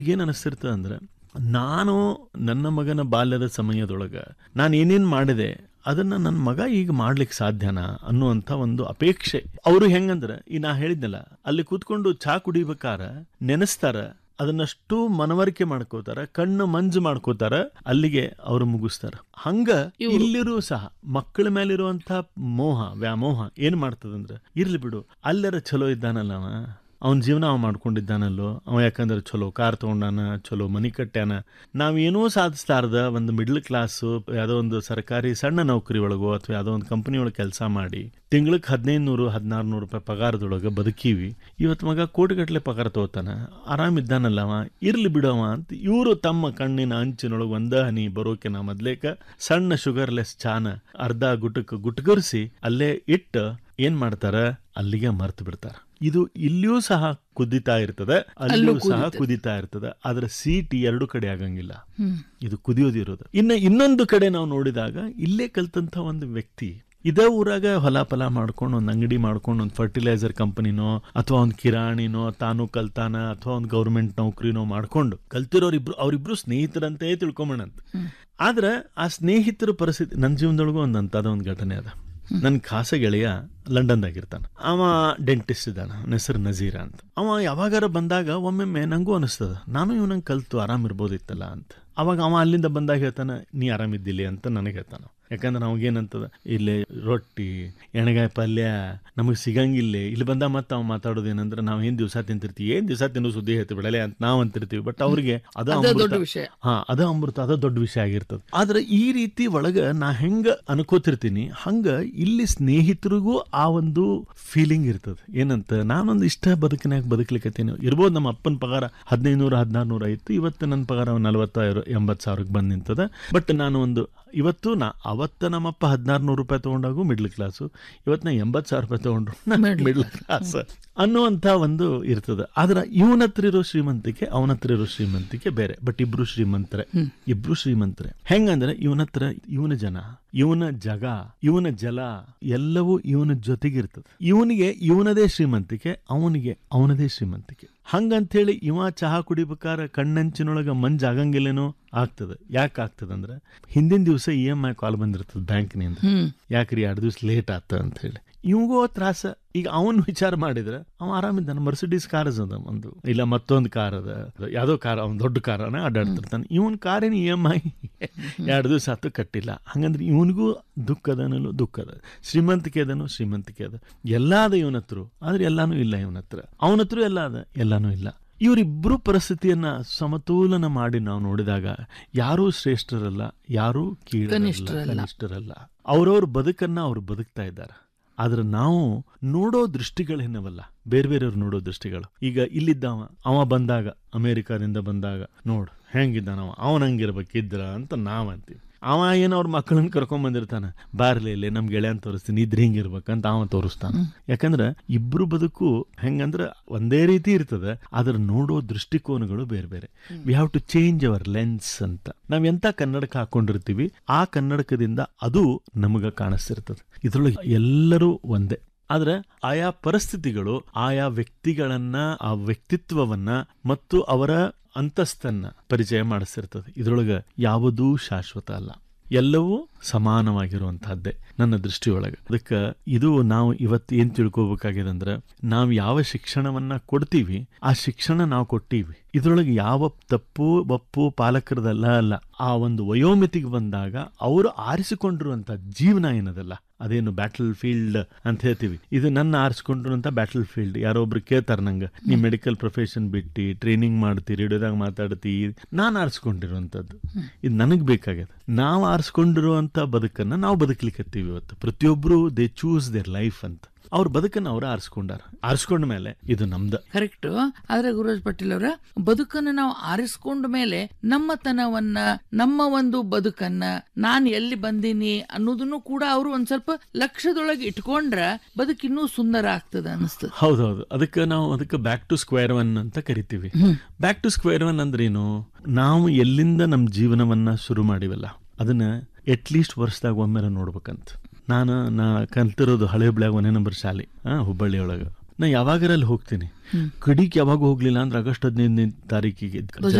ಏನ್ ಅನಿಸ್ತಿರ್ತದೆ ಅಂದ್ರೆ ನಾನು ನನ್ನ ಮಗನ ಬಾಲ್ಯದ ಸಮಯದೊಳಗ ನಾನು ಏನೇನ್ ಮಾಡಿದೆ ಅದನ್ನ ನನ್ನ ಮಗ ಈಗ ಮಾಡ್ಲಿಕ್ಕೆ ಸಾಧ್ಯನಾ ಅನ್ನುವಂಥ ಒಂದು ಅಪೇಕ್ಷೆ ಅವರು ಹೆಂಗಂದ್ರೆ ಈ ನಾ ಹೇಳಿದ್ನಲ್ಲ ಅಲ್ಲಿ ಕೂತ್ಕೊಂಡು ಚಹಾ ಕುಡಿಬೇಕಾರ ನೆನೆಸ್ತಾರ ಅದನ್ನಷ್ಟು ಮನವರಿಕೆ ಮಾಡ್ಕೋತಾರ ಕಣ್ಣು ಮಂಜು ಮಾಡ್ಕೋತಾರ ಅಲ್ಲಿಗೆ ಅವರು ಮುಗಿಸ್ತಾರ ಹಂಗ ಇಲ್ಲಿರೂ ಸಹ ಮಕ್ಕಳ ಮೇಲಿರುವಂತ ಮೋಹ ವ್ಯಾಮೋಹ ಏನ್ ಮಾಡ್ತದಂದ್ರ ಇರ್ಲಿ ಬಿಡು ಅಲ್ಲರ ಚಲೋ ಇದ್ದಾನಲ್ಲ ಅವ ಅವನ ಜೀವನ ಅವ ಮಾಡ್ಕೊಂಡಿದ್ದಾನಲ್ಲೋ ಅವ ಯಾಕಂದ್ರೆ ಚಲೋ ಕಾರ್ ತಗೊಂಡಾನ ಚಲೋ ಮನಿ ಕಟ್ಟ್ಯಾನ ನಾವೇನೋ ಸಾಧಿಸ್ತಾರ್ದ ಒಂದು ಮಿಡ್ಲ್ ಕ್ಲಾಸು ಯಾವುದೋ ಒಂದು ಸರ್ಕಾರಿ ಸಣ್ಣ ನೌಕರಿ ಒಳಗೋ ಅಥವಾ ಯಾವುದೋ ಒಂದು ಕಂಪನಿ ಒಳಗೆ ಕೆಲಸ ಮಾಡಿ ತಿಂಗ್ಳಿಗೆ ಹದಿನೈದು ನೂರು ಹದಿನಾರು ನೂರು ರೂಪಾಯಿ ಪಗಾರದೊಳಗೆ ಬದುಕೀವಿ ಇವತ್ತು ಮಗ ಕೋಟಿಗಟ್ಟಲೆ ಪಗಾರ ತಗೋತಾನ ಆರಾಮಿದ್ದಾನಲ್ಲ ಅವ ಇರ್ಲಿ ಬಿಡವ ಅಂತ ಇವರು ತಮ್ಮ ಕಣ್ಣಿನ ಅಂಚಿನೊಳಗೆ ಒಂದ ಹನಿ ಬರೋಕೆ ನಾ ಮೊದ್ಲೇಕ ಸಣ್ಣ ಶುಗರ್ಲೆಸ್ ಚಾನ ಅರ್ಧ ಗುಟಕ್ ಗುಟ್ಕರಿಸಿ ಅಲ್ಲೇ ಇಟ್ಟು ಏನ್ ಮಾಡ್ತಾರ ಅಲ್ಲಿಗೆ ಮರ್ತು ಬಿಡ್ತಾರ ಇದು ಇಲ್ಲಿಯೂ ಸಹ ಕುದಿತಾ ಇರ್ತದೆ ಅಲ್ಲಿಯೂ ಸಹ ಕುದಿತಾ ಇರ್ತದೆ ಆದ್ರೆ ಸೀಟಿ ಎರಡು ಕಡೆ ಆಗಂಗಿಲ್ಲ ಇದು ಕುದಿಯೋದಿರೋದು ಇನ್ನು ಇನ್ನೊಂದು ಕಡೆ ನಾವು ನೋಡಿದಾಗ ಇಲ್ಲೇ ಕಲ್ತಂತ ಒಂದು ವ್ಯಕ್ತಿ ಇದೇ ಊರಾಗ ಹೊಲ ಫಲ ಮಾಡ್ಕೊಂಡು ಒಂದು ಅಂಗಡಿ ಮಾಡ್ಕೊಂಡು ಒಂದು ಫರ್ಟಿಲೈಸರ್ ಕಂಪನಿನೋ ಅಥವಾ ಒಂದು ಕಿರಾಣಿನೋ ತಾನು ಕಲ್ತಾನ ಅಥವಾ ಒಂದು ಗೌರ್ಮೆಂಟ್ ನೌಕರಿನೋ ಮಾಡ್ಕೊಂಡು ಕಲ್ತಿರೋರಿಬ್ರು ಅವರಿಬ್ರು ಸ್ನೇಹಿತರಂತೆ ತಿಳ್ಕೊಂಬಣಂತ ಆದ್ರೆ ಆ ಸ್ನೇಹಿತರ ಪರಿಸ್ಥಿತಿ ನನ್ನ ಜೀವನದೊಳಗೂ ಒಂದು ಅಂತದ ಒಂದು ಘಟನೆ ಅದ ನನ್ನ ಖಾಸ ಗೆಳೆಯ ಲಂಡನ್ದಾಗಿರ್ತಾನ ಅವ ಡೆಂಟಿಸ್ಟ್ ಇದ್ದಾನ ಅವನ ಹೆಸರು ನಜೀರ ಅಂತ ಅವ ಯಾವಾಗಾರ ಬಂದಾಗ ಒಮ್ಮೊಮ್ಮೆ ನಂಗೂ ಅನಿಸ್ತದ ನಾನು ಇವನಂಗೆ ಕಲ್ತು ಆರಾಮಿರ್ಬೋದಿತ್ತಲ್ಲ ಅಂತ ಅವಾಗ ಅವ ಅಲ್ಲಿಂದ ಬಂದಾಗ ಹೇಳ್ತಾನ ನೀ ಆರಾಮಿದ್ದಿಲ್ಲ ಅಂತ ನನಗೆ ಹೇಳ್ತಾನ ಯಾಕಂದ್ರೆ ಅವಾಗೇನಂತದ ಇಲ್ಲಿ ರೊಟ್ಟಿ ಎಣಗಾಯಿ ಪಲ್ಯ ನಮಗೆ ಸಿಗಂಗಿಲ್ಲ ಇಲ್ಲಿ ಬಂದ ಮತ್ತೆ ಅವ್ ಮಾತಾಡೋದು ಏನಂದ್ರೆ ನಾವು ಏನ್ ದಿವಸ ತಿಂತಿರ್ತೀವಿ ಏನ್ ದಿವಸ ತಿನ್ನೋ ಸುದ್ದಿ ಹೇಳ್ತೀವಿ ಬಿಡಲೆ ಅಂತ ನಾವು ಅಂತಿರ್ತೀವಿ ಬಟ್ ಅವ್ರಿಗೆ ಅದ ಅಮೃತ ವಿಷಯ ಹಾ ಅದ ಅಮೃತ ಅದ ದೊಡ್ಡ ವಿಷಯ ಆಗಿರ್ತದ ಆದ್ರೆ ಈ ರೀತಿ ಒಳಗ ನಾ ಹೆಂಗ ಅನ್ಕೋತಿರ್ತೀನಿ ಹಂಗ ಇಲ್ಲಿ ಸ್ನೇಹಿತರಿಗೂ ಆ ಒಂದು ಫೀಲಿಂಗ್ ಇರ್ತದ ಏನಂತ ನಾನೊಂದು ಇಷ್ಟ ಬದುಕಿನಾಗ ಬದುಕಲಿಕ್ಕತ್ತೀನಿ ಇರ್ಬೋದು ನಮ್ಮ ಅಪ್ಪನ ಪಗಾರ ಹದಿನೈದು ನೂರ ಹದಿನಾರು ನೂರ ಇತ್ತು ಇವತ್ತು ನನ್ನ ಪಗಾರ ನಲವತ್ತ ಎಂಬತ್ತು ಸಾವಿರಕ್ಕೆ ಬಂದು ನಿಂತದ ಬಟ್ ನಾನು ಒಂದು ಇವತ್ತು ನಾ ಅವತ್ತ ನಮ್ಮಪ್ಪ ಹದಿನಾರು ನೂರು ರೂಪಾಯಿ ತಗೊಂಡಾಗೂ ಮಿಡ್ಲ್ ಕ್ಲಾಸು ಇವತ್ತು ನಾ ಎಂಬತ್ತು ಸಾವಿರ ರೂಪಾಯಿ ತಗೊಂಡ್ರು ಮಿಡ್ಲ್ ಕ್ಲಾಸ್ ಅನ್ನುವಂಥ ಒಂದು ಇರ್ತದೆ ಆದ್ರೆ ಇವನ ಹತ್ರ ಇರೋ ಶ್ರೀಮಂತಿಕೆ ಅವನ ಹತ್ರ ಇರೋ ಶ್ರೀಮಂತಿಕೆ ಬೇರೆ ಬಟ್ ಇಬ್ರು ಶ್ರೀಮಂತರೆ ಇಬ್ರು ಶ್ರೀಮಂತರೆ ಹೆಂಗಂದ್ರೆ ಇವನ ಹತ್ರ ಇವನ ಜನ ಇವನ ಜಗ ಇವನ ಜಲ ಎಲ್ಲವೂ ಇವನ ಜೊತೆಗಿರ್ತದೆ ಇವನಿಗೆ ಇವನದೇ ಶ್ರೀಮಂತಿಕೆ ಅವನಿಗೆ ಅವನದೇ ಶ್ರೀಮಂತಿಕೆ ಹಂಗಂತೇಳಿ ಇವ ಚಹಾ ಕುಡಿಬೇಕಾರ ಕಣ್ಣಂಚಿನೊಳಗ ಮಂಜ್ ಆಗಂಗಿಲ್ಲೇನೋ ಆಗ್ತದೆ ಯಾಕೆ ಆಗ್ತದಂದ್ರೆ ಹಿಂದಿನ ದಿವಸ ಇ ಎಮ್ ಐ ಕಾಲ್ ಬಂದಿರ್ತದೆ ಬ್ಯಾಂಕ್ನಿಂದ ಯಾಕ್ರಿ ಎರಡು ದಿವಸ ಲೇಟ್ ಆತ ಅಂತ ಹೇಳಿ ಇವಂಗೂ ತ್ರಾಸ ಈಗ ಅವನ್ ವಿಚಾರ ಮಾಡಿದ್ರೆ ಅವ ಆರಾಮಿದ್ದಾನ ಮರ್ಸಿಡೀಸ್ ಕಾರ್ ಅದ ಒಂದು ಇಲ್ಲ ಮತ್ತೊಂದು ಕಾರ್ ಅದ ಯಾವ್ದೋ ಕಾರ್ ಅವ್ನ ದೊಡ್ಡ ಕಾರನ ಅಡ್ಡಾಡ್ತಿರ್ತಾನೆ ಇವನ್ ಕಾರೇನು ಇ ಎಮ್ ಐ ಎರಡು ದಿವಸ ಆತು ಕಟ್ಟಿಲ್ಲ ಹಂಗಂದ್ರೆ ಇವನಿಗೂ ದುಃಖ ಅದನಲ್ಲೂ ದುಃಖ ಅದ ಶ್ರೀಮಂತಿಕೆ ಅದನು ಶ್ರೀಮಂತಿಕೆ ಅದ ಎಲ್ಲ ಅದ ಇವನ ಹತ್ರ ಆದ್ರೆ ಎಲ್ಲಾನು ಇಲ್ಲ ಇವನ ಹತ್ರ ಅವನ ಹತ್ರ ಎಲ್ಲ ಅದ ಎಲ್ಲಾನು ಇಲ್ಲ ಇವರಿಬ್ಬರು ಪರಿಸ್ಥಿತಿಯನ್ನ ಸಮತೋಲನ ಮಾಡಿ ನಾವು ನೋಡಿದಾಗ ಯಾರೂ ಶ್ರೇಷ್ಠರಲ್ಲ ಯಾರೂ ಕೀಳರಲ್ಲ ಕನಿಷ್ಠರಲ್ಲ ಅವ್ರವ್ರ ಬದುಕನ್ನ ಅವ್ರು ಬದುಕ್ತಾ ಇದ್ದಾರೆ ಆದ್ರೆ ನಾವು ನೋಡೋ ದೃಷ್ಟಿಗಳೇನವಲ್ಲ ಬೇರೆ ಬೇರೆಯವ್ರು ನೋಡೋ ದೃಷ್ಟಿಗಳು ಈಗ ಇಲ್ಲಿದ್ದವ ಅವ ಬಂದಾಗ ಅಮೇರಿಕಾದಿಂದ ಬಂದಾಗ ನೋಡು ಹೆಂಗಿದ್ದಾನವ ಅವನ ಹಂಗಿರ್ಬೇಕಿದ್ರ ಅಂತ ನಾವ್ ಅಂತೀವಿ ಅವ ಏನೋ ಅವ್ರ ಮಕ್ಕಳನ್ನ ಕರ್ಕೊಂಡ್ ಬಂದಿರ್ತಾನ ಬಾರ್ಲಿ ಇಲ್ಲಿ ನಮ್ ಗೆಳೆಯನ್ ತೋರಿಸ್ತೀನಿ ಇದ್ರ ಹಿಂಗಿರ್ಬೇಕಂತ ಅವ ತೋರಿಸ್ತಾನ ಯಾಕಂದ್ರ ಇಬ್ರು ಬದುಕು ಹೆಂಗಂದ್ರ ಒಂದೇ ರೀತಿ ಇರ್ತದ ಅದ್ರ ನೋಡೋ ದೃಷ್ಟಿಕೋನಗಳು ಬೇರೆ ಬೇರೆ we have to change our lens ಅಂತ ನಾವ್ ಎಂತ ಕನ್ನಡಕ ಹಾಕೊಂಡಿರ್ತೀವಿ ಆ ಕನ್ನಡಕದಿಂದ ಅದು ನಮಗ ಕಾಣಿಸ್ತಿರ್ತದೆ ಇದ್ರೊಳಗೆ ಎಲ್ಲರೂ ಒಂದೇ ಆದ್ರೆ ಆಯಾ ಪರಿಸ್ಥಿತಿಗಳು ಆಯಾ ವ್ಯಕ್ತಿಗಳನ್ನ ಆ ವ್ಯಕ್ತಿತ್ವವನ್ನ ಮತ್ತು ಅವರ ಅಂತಸ್ತನ್ನ ಪರಿಚಯ ಮಾಡಿಸ್ತಿರ್ತದೆ ಇದ್ರೊಳಗ ಯಾವುದೂ ಶಾಶ್ವತ ಅಲ್ಲ ಎಲ್ಲವೂ ಸಮಾನವಾಗಿರುವಂತಹದ್ದೇ ನನ್ನ ದೃಷ್ಟಿಯೊಳಗೆ ಅದಕ್ಕೆ ಇದು ನಾವು ಇವತ್ತು ಏನ್ ತಿಳ್ಕೊಬೇಕಾಗಿದೆ ಅಂದ್ರೆ ನಾವು ಯಾವ ಶಿಕ್ಷಣವನ್ನ ಕೊಡ್ತೀವಿ ಆ ಶಿಕ್ಷಣ ನಾವು ಕೊಟ್ಟಿವಿ ಇದ್ರೊಳಗೆ ಯಾವ ತಪ್ಪು ಒಪ್ಪು ಪಾಲಕರದಲ್ಲ ಅಲ್ಲ ಆ ಒಂದು ವಯೋಮಿತಿಗೆ ಬಂದಾಗ ಅವರು ಆರಿಸಿಕೊಂಡಿರುವಂತ ಜೀವನ ಏನದಲ್ಲ ಅದೇನು ಬ್ಯಾಟಲ್ ಫೀಲ್ಡ್ ಅಂತ ಹೇಳ್ತೀವಿ ಇದು ನನ್ನ ಆರಿಸ್ಕೊಂಡಿರುವಂತ ಬ್ಯಾಟಲ್ ಫೀಲ್ಡ್ ಯಾರೋ ಒಬ್ರು ಕೇಳ್ತಾರ ನಂಗೆ ನೀ ಮೆಡಿಕಲ್ ಪ್ರೊಫೆಷನ್ ಬಿಟ್ಟು ಟ್ರೈನಿಂಗ್ ಮಾಡ್ತಿ ರೇಡಿಯೋದಾಗ ಮಾತಾಡ್ತಿ ನಾನು ಆರಿಸ್ಕೊಂಡಿರುವಂತದ್ದು ಇದು ನನಗ್ ಬೇಕಾಗ್ಯದ ನಾವು ಆರಿಸ್ಕೊಂಡಿರುವಂತ ಬದುಕನ್ನ ನಾವು ಬದುಕಲಿಕ್ಕತ್ತೀವಿ ಇವತ್ತು ಪ್ರತಿಯೊಬ್ರು ದೇ ಚೂಸ್ ದೇರ್ ಲೈಫ್ ಅಂತ ಅವ್ರ ಬದುಕನ್ನ ಅವ್ರ ಆರಿಸ್ಕೊಂಡಾರ ಆರಿಸ್ಕೊಂಡ ಮೇಲೆ ಇದು ನಮ್ದ ಕರೆಕ್ಟ್ ಆದ್ರೆ ಗುರುರಾಜ್ ಪಾಟೀಲ್ ಅವರ ಬದುಕನ್ನ ನಾವು ಆರಿಸ್ಕೊಂಡ ಮೇಲೆ ನಮ್ಮತನವನ್ನ ನಮ್ಮ ಒಂದು ಬದುಕನ್ನ ನಾನ್ ಎಲ್ಲಿ ಬಂದೀನಿ ಅನ್ನೋದನ್ನು ಕೂಡ ಅವರು ಒಂದ್ ಸ್ವಲ್ಪ ಲಕ್ಷ್ಯದೊಳಗೆ ಇಟ್ಕೊಂಡ್ರ ಬದುಕು ಇನ್ನೂ ಸುಂದರ ಆಗ್ತದ ಅನಿಸ್ತದ ಹೌದೌದು ಅದಕ್ಕೆ ನಾವು ಅದಕ್ಕೆ ಬ್ಯಾಕ್ ಟು ಸ್ಕ್ವೇರ್ ಒನ್ ಅಂತ ಕರಿತೀವಿ ಬ್ಯಾಕ್ ಟು ಸ್ಕ್ವೇರ್ ಒನ್ ಅಂದ್ರೇನು ನಾವು ಎಲ್ಲಿಂದ ನಮ್ಮ ಜೀವನವನ್ನ ಶುರು ಮಾಡಿವಲ್ಲ ಅದನ್ನ ಅಟ್ಲೀಸ್ಟ್ ವರ್ಷದಾಗ ಒಮ್ಮೆ ನೋಡ್ಬೇಕಂತ ನಾನು ನಾ ಕಲ್ತಿರೋದು ಹಳೆ ಹುಬ್ಳ್ಯಾಗ ಒಂದೇ ನಂಬರ್ ಶಾಲೆ ಆ ಹುಬ್ಬಳ್ಳಿ ಒಳಗೆ ನಾ ಯಾವಾಗಾರ ಅಲ್ಲಿ ಹೋಗ್ತೀನಿ ಕಡಿಕ್ ಯಾವಾಗ ಹೋಗ್ಲಿಲ್ಲ ಅಂದ್ರೆ ಆಗಸ್ಟ್ ಹದಿನೈದನೇ ತಾರೀಕಿಗೆ